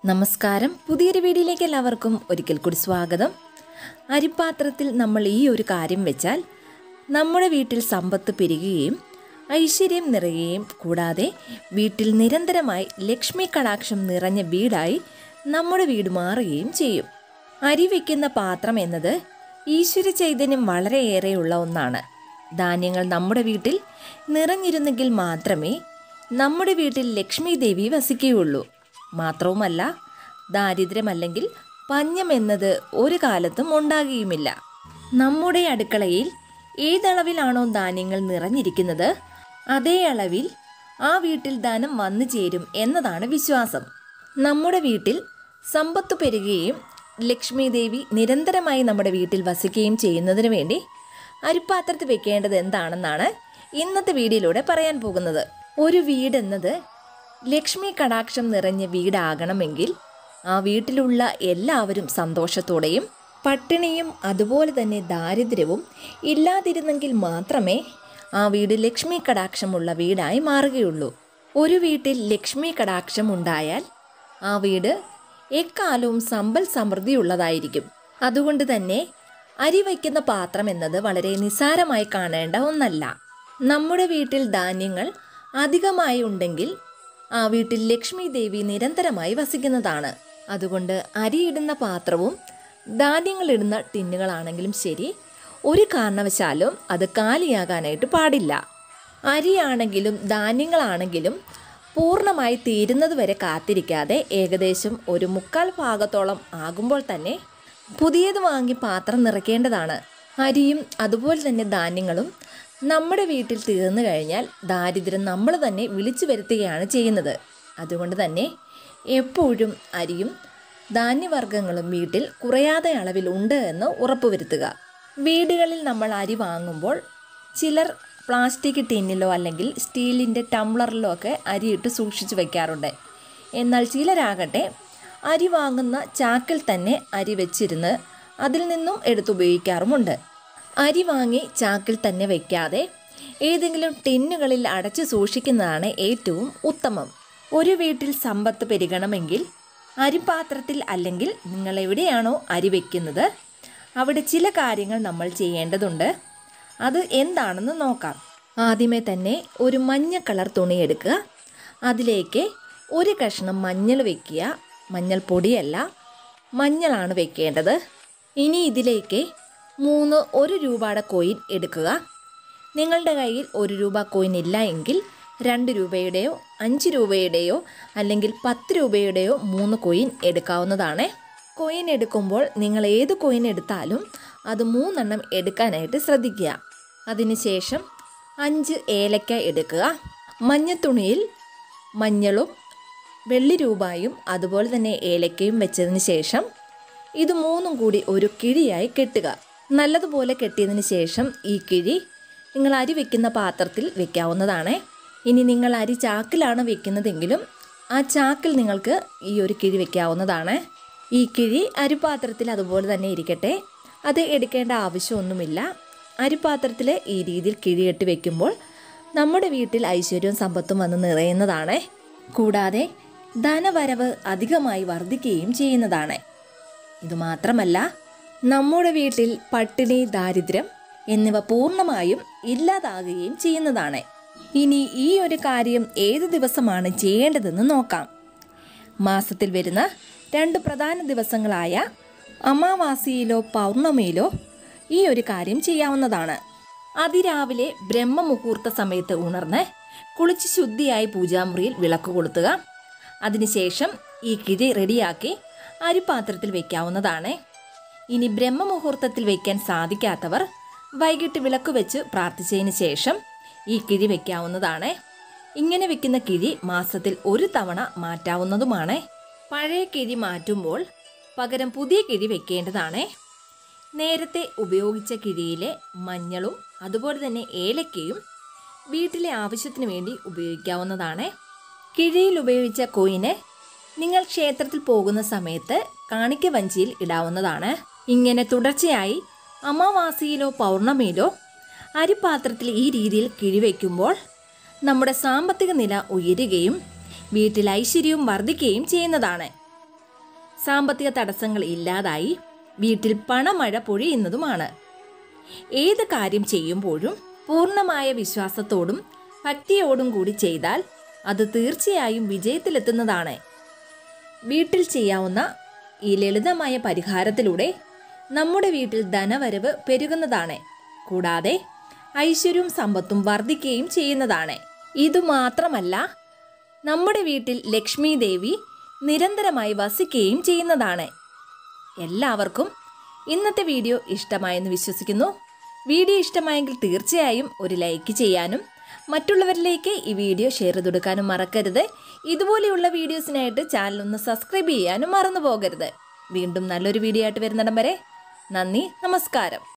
നമസ്കാരം പുതിയൊരു വീഡിയോയിലേക്ക് എല്ലാവർക്കും ഒരിക്കൽ കൂടി സ്വാഗതം അരിപ്പാത്രത്തിൽ നമ്മൾ ഈ ഒരു കാര്യം വെച്ചാൽ നമ്മുടെ വീട്ടിൽ സമ്പത്ത് പെരുകുകയും ഐശ്വര്യം നിറയുകയും കൂടാതെ വീട്ടിൽ നിരന്തരമായി ലക്ഷ്മി കടാക്ഷം നിറഞ്ഞ വീടായി നമ്മുടെ വീട് മാറുകയും ചെയ്യും അരി വയ്ക്കുന്ന പാത്രം എന്നത് ഈശ്വര ചൈതന്യം വളരെയേറെയുള്ള ഒന്നാണ് ധാന്യങ്ങൾ നമ്മുടെ വീട്ടിൽ നിറഞ്ഞിരുന്നെങ്കിൽ മാത്രമേ നമ്മുടെ വീട്ടിൽ ലക്ഷ്മി ദേവി വസിക്കുകയുള്ളൂ മാത്രവുമല്ല ദാരിദ്ര്യമല്ലെങ്കിൽ പഞ്ഞം എന്നത് ഒരു കാലത്തും ഉണ്ടാകുകയുമില്ല നമ്മുടെ അടുക്കളയിൽ ഏതളവിലാണോ ധാന്യങ്ങൾ നിറഞ്ഞിരിക്കുന്നത് അതേ അളവിൽ ആ വീട്ടിൽ ധനം വന്നു ചേരും എന്നതാണ് വിശ്വാസം നമ്മുടെ വീട്ടിൽ സമ്പത്ത് പെരുകുകയും ലക്ഷ്മി ദേവി നിരന്തരമായി നമ്മുടെ വീട്ടിൽ വസിക്കുകയും ചെയ്യുന്നതിന് വേണ്ടി അരിപ്പാത്രത്തിൽ വെക്കേണ്ടത് എന്താണെന്നാണ് ഇന്നത്തെ വീഡിയോയിലൂടെ പറയാൻ പോകുന്നത് ഒരു വീടെന്നത് ലക്ഷ്മി കടാക്ഷം നിറഞ്ഞ വീടാകണമെങ്കിൽ ആ വീട്ടിലുള്ള എല്ലാവരും സന്തോഷത്തോടെയും പട്ടിണിയും അതുപോലെ തന്നെ ദാരിദ്ര്യവും ഇല്ലാതിരുന്നെങ്കിൽ മാത്രമേ ആ വീട് ലക്ഷ്മി കടാക്ഷമുള്ള വീടായി മാറുകയുള്ളൂ ഒരു വീട്ടിൽ ലക്ഷ്മി കടാക്ഷം ഉണ്ടായാൽ ആ വീട് എക്കാലവും സമ്പൽ സമൃദ്ധിയുള്ളതായിരിക്കും അതുകൊണ്ട് തന്നെ അരി വയ്ക്കുന്ന പാത്രം എന്നത് വളരെ നിസ്സാരമായി കാണേണ്ട ഒന്നല്ല നമ്മുടെ വീട്ടിൽ ധാന്യങ്ങൾ അധികമായി ഉണ്ടെങ്കിൽ ആ വീട്ടിൽ ലക്ഷ്മി ദേവി നിരന്തരമായി വസിക്കുന്നതാണ് അതുകൊണ്ട് അരിയിടുന്ന പാത്രവും ധാന്യങ്ങളിടുന്ന ടിന്നുകളാണെങ്കിലും ശരി ഒരു കാരണവശാലും അത് കാലിയാകാനായിട്ട് പാടില്ല അരിയാണെങ്കിലും ധാന്യങ്ങളാണെങ്കിലും പൂർണ്ണമായി തീരുന്നത് വരെ കാത്തിരിക്കാതെ ഏകദേശം ഒരു മുക്കാൽ ഭാഗത്തോളം ആകുമ്പോൾ തന്നെ പുതിയത് വാങ്ങി പാത്രം നിറയ്ക്കേണ്ടതാണ് അരിയും അതുപോലെ തന്നെ ധാന്യങ്ങളും നമ്മുടെ വീട്ടിൽ തീർന്നു കഴിഞ്ഞാൽ ദാരിദ്ര്യം നമ്മൾ തന്നെ വിളിച്ചു വരുത്തുകയാണ് ചെയ്യുന്നത് അതുകൊണ്ട് തന്നെ എപ്പോഴും അരിയും ധാന്യവർഗ്ഗങ്ങളും വീട്ടിൽ കുറയാതെ അളവിൽ ഉണ്ട് എന്ന് ഉറപ്പുവരുത്തുക വീടുകളിൽ നമ്മൾ അരി വാങ്ങുമ്പോൾ ചിലർ പ്ലാസ്റ്റിക് ടിന്നിലോ അല്ലെങ്കിൽ സ്റ്റീലിൻ്റെ ടംബ്ലറിലോ ഒക്കെ അരിയിട്ട് സൂക്ഷിച്ചു വയ്ക്കാറുണ്ട് എന്നാൽ ചിലരാകട്ടെ അരി വാങ്ങുന്ന ചാക്കിൽ തന്നെ അരി വെച്ചിരുന്ന് അതിൽ നിന്നും എടുത്തുപയോഗിക്കാറുമുണ്ട് അരി വാങ്ങി ചാക്കിൽ തന്നെ വയ്ക്കാതെ ഏതെങ്കിലും ടിന്നുകളിൽ അടച്ചു സൂക്ഷിക്കുന്നതാണ് ഏറ്റവും ഉത്തമം ഒരു വീട്ടിൽ സമ്പത്ത് പെരുകണമെങ്കിൽ അരിപാത്രത്തിൽ അല്ലെങ്കിൽ നിങ്ങൾ എവിടെയാണോ അരി വയ്ക്കുന്നത് അവിടെ ചില കാര്യങ്ങൾ നമ്മൾ ചെയ്യേണ്ടതുണ്ട് അത് എന്താണെന്ന് നോക്കാം ആദ്യമേ തന്നെ ഒരു മഞ്ഞ കളർ തുണി എടുക്കുക അതിലേക്ക് ഒരു കഷ്ണം മഞ്ഞൾ വെക്കുക മഞ്ഞൾ പൊടിയല്ല മഞ്ഞളാണ് വെക്കേണ്ടത് ഇനി ഇതിലേക്ക് മൂന്ന് ഒരു രൂപയുടെ കോയിൻ എടുക്കുക നിങ്ങളുടെ കയ്യിൽ ഒരു രൂപ കോയിൻ ഇല്ല എങ്കിൽ രണ്ട് രൂപയുടെയോ അഞ്ച് രൂപയുടെയോ അല്ലെങ്കിൽ പത്ത് രൂപയുടെയോ മൂന്ന് കോയിൻ എടുക്കാവുന്നതാണ് കോയിൻ എടുക്കുമ്പോൾ നിങ്ങൾ ഏത് കോയിൻ എടുത്താലും അത് മൂന്നെണ്ണം എടുക്കാനായിട്ട് ശ്രദ്ധിക്കുക അതിനുശേഷം അഞ്ച് ഏലക്ക എടുക്കുക മഞ്ഞത്തുണിയിൽ മഞ്ഞളും വെള്ളി രൂപയും അതുപോലെ തന്നെ ഏലക്കയും വെച്ചതിന് ശേഷം ഇത് മൂന്നും കൂടി ഒരു കിഴിയായി കെട്ടുക നല്ലതുപോലെ കെട്ടിയതിന് ശേഷം ഈ കിഴി നിങ്ങൾ അരി വെക്കുന്ന പാത്രത്തിൽ വെക്കാവുന്നതാണ് ഇനി നിങ്ങൾ അരി ചാക്കിലാണ് വെക്കുന്നതെങ്കിലും ആ ചാക്കിൽ നിങ്ങൾക്ക് ഈ ഒരു കിഴി വെക്കാവുന്നതാണ് ഈ കിഴി അരിപാത്രത്തിൽ അതുപോലെ തന്നെ ഇരിക്കട്ടെ അത് എടുക്കേണ്ട ആവശ്യമൊന്നുമില്ല അരിപാത്രത്തിൽ ഈ രീതിയിൽ കിഴിയിട്ട് വെക്കുമ്പോൾ നമ്മുടെ വീട്ടിൽ ഐശ്വര്യവും സമ്പത്തും വന്ന് നിറയുന്നതാണ് കൂടാതെ ധനവരവ് അധികമായി വർദ്ധിക്കുകയും ചെയ്യുന്നതാണ് ഇതുമാത്രമല്ല നമ്മുടെ വീട്ടിൽ പട്ടിണി ദാരിദ്ര്യം എന്നിവ പൂർണ്ണമായും ഇല്ലാതാകുകയും ചെയ്യുന്നതാണ് ഇനി ഈ ഒരു കാര്യം ഏത് ദിവസമാണ് ചെയ്യേണ്ടതെന്ന് നോക്കാം മാസത്തിൽ വരുന്ന രണ്ട് പ്രധാന ദിവസങ്ങളായ അമാവാസിയിലോ പൗർണമിയിലോ ഈ ഒരു കാര്യം ചെയ്യാവുന്നതാണ് അതിരാവിലെ ബ്രഹ്മമുഹൂർത്ത സമയത്ത് ഉണർന്ന് കുളിച്ച് ശുദ്ധിയായി പൂജാമുറിയിൽ വിളക്ക് കൊളുത്തുക അതിനുശേഷം ഈ കിഴി റെഡിയാക്കി അരിപാത്രത്തിൽ വെക്കാവുന്നതാണ് ഇനി ബ്രഹ്മമുഹൂർത്തത്തിൽ വെക്കാൻ സാധിക്കാത്തവർ വൈകിട്ട് വിളക്ക് വെച്ച് പ്രാർത്ഥിച്ചതിന് ശേഷം ഈ കിഴി വെക്കാവുന്നതാണ് ഇങ്ങനെ വെക്കുന്ന കിഴി മാസത്തിൽ ഒരു തവണ മാറ്റാവുന്നതുമാണ് പഴയ കിഴി മാറ്റുമ്പോൾ പകരം പുതിയ കിഴി വെക്കേണ്ടതാണ് നേരത്തെ ഉപയോഗിച്ച കിഴിയിലെ മഞ്ഞളും അതുപോലെ തന്നെ ഏലക്കയും വീട്ടിലെ ആവശ്യത്തിന് വേണ്ടി ഉപയോഗിക്കാവുന്നതാണ് കിഴിയിൽ ഉപയോഗിച്ച കോയിന് നിങ്ങൾ ക്ഷേത്രത്തിൽ പോകുന്ന സമയത്ത് കാണിക്ക വഞ്ചിയിൽ ഇടാവുന്നതാണ് ഇങ്ങനെ തുടർച്ചയായി അമാവാസിയിലോ പൗർണമിയിലോ അരിപാത്രത്തിൽ ഈ രീതിയിൽ കിഴിവെക്കുമ്പോൾ നമ്മുടെ സാമ്പത്തിക നില ഉയരുകയും വീട്ടിൽ ഐശ്വര്യവും വർദ്ധിക്കുകയും ചെയ്യുന്നതാണ് സാമ്പത്തിക തടസ്സങ്ങൾ ഇല്ലാതായി വീട്ടിൽ പണമഴ പൊഴിയുന്നതുമാണ് ഏത് കാര്യം ചെയ്യുമ്പോഴും പൂർണ്ണമായ വിശ്വാസത്തോടും ഭക്തിയോടും കൂടി ചെയ്താൽ അത് തീർച്ചയായും വിജയത്തിലെത്തുന്നതാണ് വീട്ടിൽ ചെയ്യാവുന്ന ഈ ലളിതമായ പരിഹാരത്തിലൂടെ നമ്മുടെ വീട്ടിൽ ധനവരവ് പെരുകുന്നതാണ് കൂടാതെ ഐശ്വര്യവും സമ്പത്തും വർദ്ധിക്കുകയും ചെയ്യുന്നതാണ് ഇതുമാത്രമല്ല നമ്മുടെ വീട്ടിൽ ലക്ഷ്മി ദേവി നിരന്തരമായി വസിക്കുകയും ചെയ്യുന്നതാണ് എല്ലാവർക്കും ഇന്നത്തെ വീഡിയോ ഇഷ്ടമായെന്ന് വിശ്വസിക്കുന്നു വീഡിയോ ഇഷ്ടമായെങ്കിൽ തീർച്ചയായും ഒരു ലൈക്ക് ചെയ്യാനും മറ്റുള്ളവരിലേക്ക് ഈ വീഡിയോ ഷെയർ ചെയ്ത് കൊടുക്കാനും മറക്കരുത് ഇതുപോലെയുള്ള വീഡിയോസിനായിട്ട് ചാനൽ ഒന്ന് സബ്സ്ക്രൈബ് ചെയ്യാനും മറന്നു പോകരുത് വീണ്ടും നല്ലൊരു വീഡിയോ ആയിട്ട് വരുന്നിടം വരെ നന്ദി നമസ്കാരം